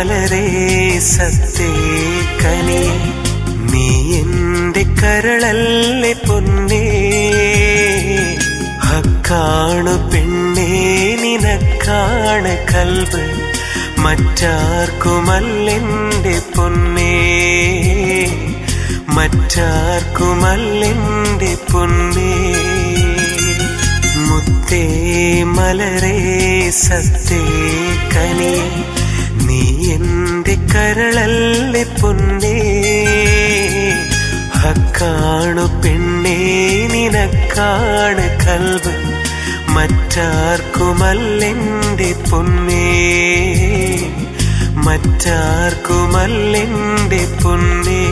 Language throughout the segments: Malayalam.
മലരേ സത്തേ കനിയെ നീ എന്റെ കരളല്ലേ പൊന്നേ ഹക്കാണു പെണ്ണേ നിനക്കാണ് കൽവ് മറ്റാർക്കുമല്ലെന്റെ പൊന്നേ മറ്റാർക്കുമല്ലെന്റെ പൊന്നേ മുത്തേ മലരേ സത്തേ കനിയെ നീ എന്റെ കരളല്ലേ പൊന്നേ ഹക്കാണു പെണ്ണേ നിനക്കാണ് കൽവ് മറ്റാർക്കുമല്ലെന്റെ പൊന്നേ മറ്റാർക്കുമല്ലെന്റെ പൊന്നേ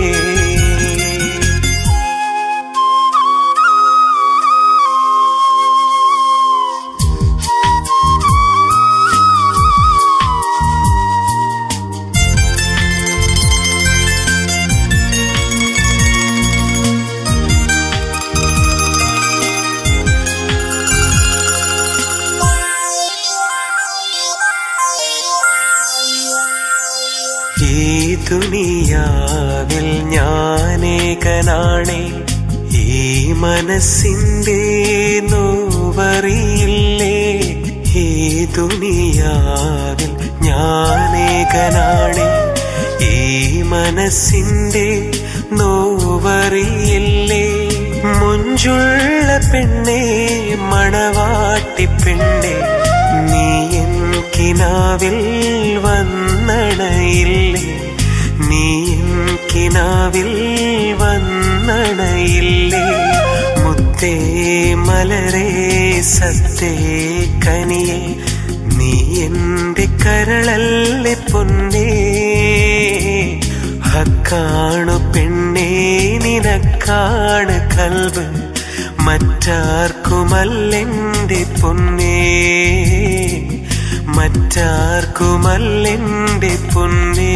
ഈ ദുനിയാവിൽ ഞാനേകനാണേ ഈ മനസ്സിന്റെ നോവറിയില്ലേ ഈ ദുനിയാവിൽ ഞാനേകനാണേ ഈ മനസ്സിന്റെ നോവറിയില്ലേ മുഞ്ചുള്ള പെണ്ണേ മണവാട്ടി പെണ്ണേ നീ എൻ കിനാവിൽ വന്നണയില്ലേ നീ എൻ കിനാവിൽ വന്നണയില്ലേ മുത്തേ മലരേ സത്തേ കനിയെ നീ എന്റെ കരളല്ലേ പൊന്നേ ഹക്കാണു പെണ്ണേ നിനക്കാണ് കൽവ് മറ്റാർക്കുമല്ലെന്റെ പൊന്നേ മറ്റാർക്കുമല്ലെന്റെ പൊന്നേ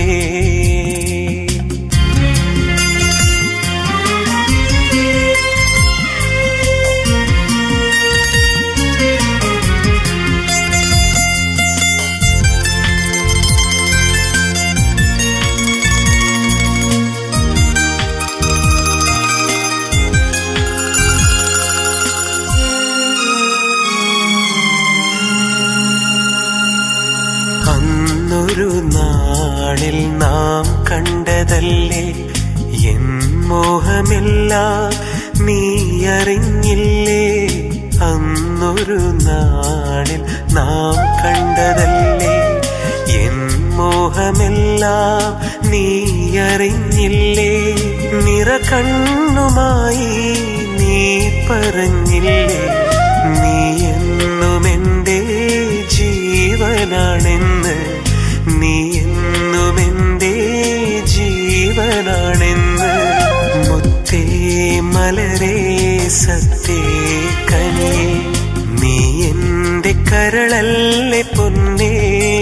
അന്നൊരു നാളിൽ നാം കണ്ടതല്ലേ എൻ മോഹമെല്ലാം നീ അറിഞ്ഞില്ലേ അന്നൊരു നാളിൽ നാം കണ്ടതല്ലേ എൻ മോഹമെല്ലാം നീ അറിഞ്ഞില്ലേ നിറകണ്ണുമായി നീ പറഞ്ഞില്ലേ നീ എന്നുമെന്റെ ജീവനാണെന്ന് നീ എന്നുമെന്റെ ജീവനാണെന്ന് മുത്തേ മലരേ സത്തേ കനിയെ നീ എന്റെ കരളല്ലേ പൊന്നേ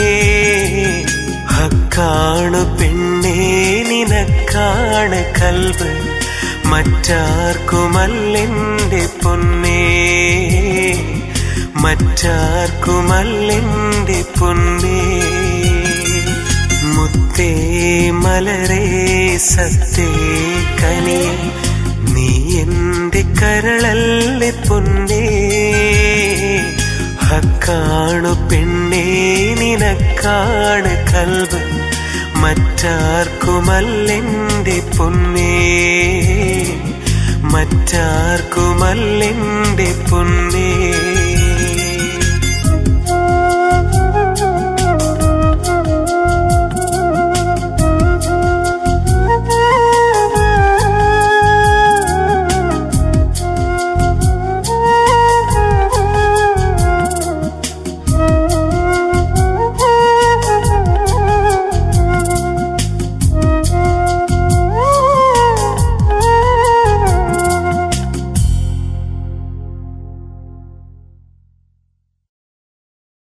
ഹക്കാണു പെണ്ണേ നിനക്കാണ് കൽവ് മറ്റാർക്കുമല്ലെന്റെ പൊന്നേ മറ്റാർക്കുമല്ലെന്റെ പൊന്നേ മുത്തേ മലരേ സത്തേ കനിയെ നീ എന്റെ കരളല്ലേ പൊന്നേ ഹക്കാണു പെണ്ണേ നിനക്കാണ് കൽവ് മറ്റാർക്കുമല്ലെന്റെ പൊന്നേ മറ്റാർക്കുമല്ലെന്റെ പൊന്നേ